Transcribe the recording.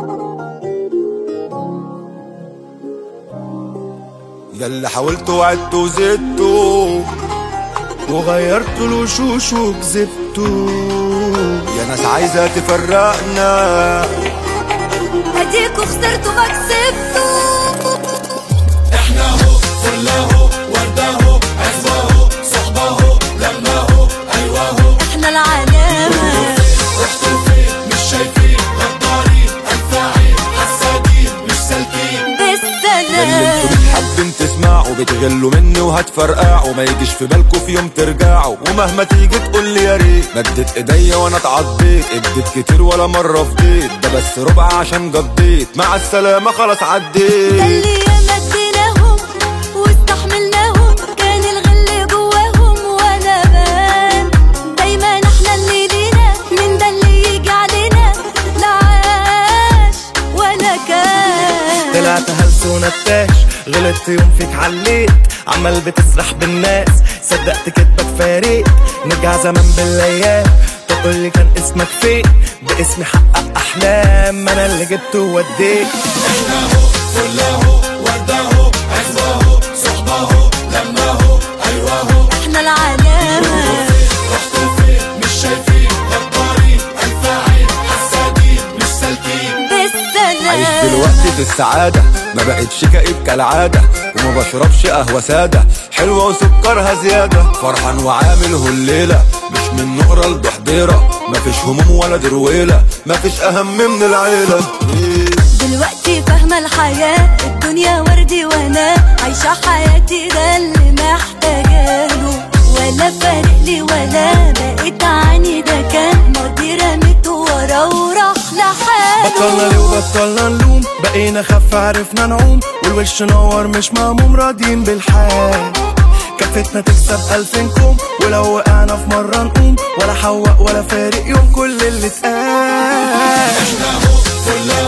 ياللي حاولت وعدت وزدته وغيرت الوشوش وكذبته يا ناس عايزة تفرقنا اديكوا خسرتوا ما كسبتوا احنا هو فله ورده عزوه صحبه لمه ايوه احنا العلامة رحتوا فين مش شايفين غدارين انفاعين حسادين مش سالكين اللي بالسلام انتوا بتحبوا تسمعوا بتغلوا مني وهتفرقعوا ما يجيش في بالكوا في يوم ترجعوا ومهما تيجي تقول لي يا ريت مدت ايديا وانا اتعضيت اديت كتير ولا مره فضيت ده بس ربع عشان قضيت مع السلامه خلاص ده عديت اللي ياما اديناهم واستحملناهم كان الغل جواهم ولا بان دايما احنا اللي لينا من ده اللي يجي علينا لا عاش ولا كان طلعت هلس ونتاش غلطت يوم فيك عليت عمال بتسرح بالناس صدقت كدبك فارق نرجع زمان بالايام تقول لي كان اسمك فين باسمي حقق احلام انا اللي جبته ووديت احنا هو فله ورده عزوه صحبه لمه ايوه احنا العلامة رحتوا فين مش شايفين غدارين انفاعين حسادين مش سالكين عايش بالسلام دلوقتي في السعادة ما بقتش كئيب كالعادة وما بشربش قهوة سادة حلوة وسكرها زيادة فرحان وعامله الليلة مش من نقرة لضحضيرة مفيش هموم ولا درويلة مفيش أهم من العيلة دلوقتي فاهمة الحياة الدنيا وردي وانا عايشة حياتي ده اللي محتاجاله ولا فارق لي ولا بقيت عني ده كان ماضي رميته ورا وراح بطلنا لحاله ليه وبطلنا نلوم بقينا خف عرفنا نعوم والوش نور مش مهموم راضيين بالحال كفتنا تكسب ألف كوم ولو وقعنا في مرة نقوم ولا حوق ولا فارق يوم كل اللي اتقال احنا هو فله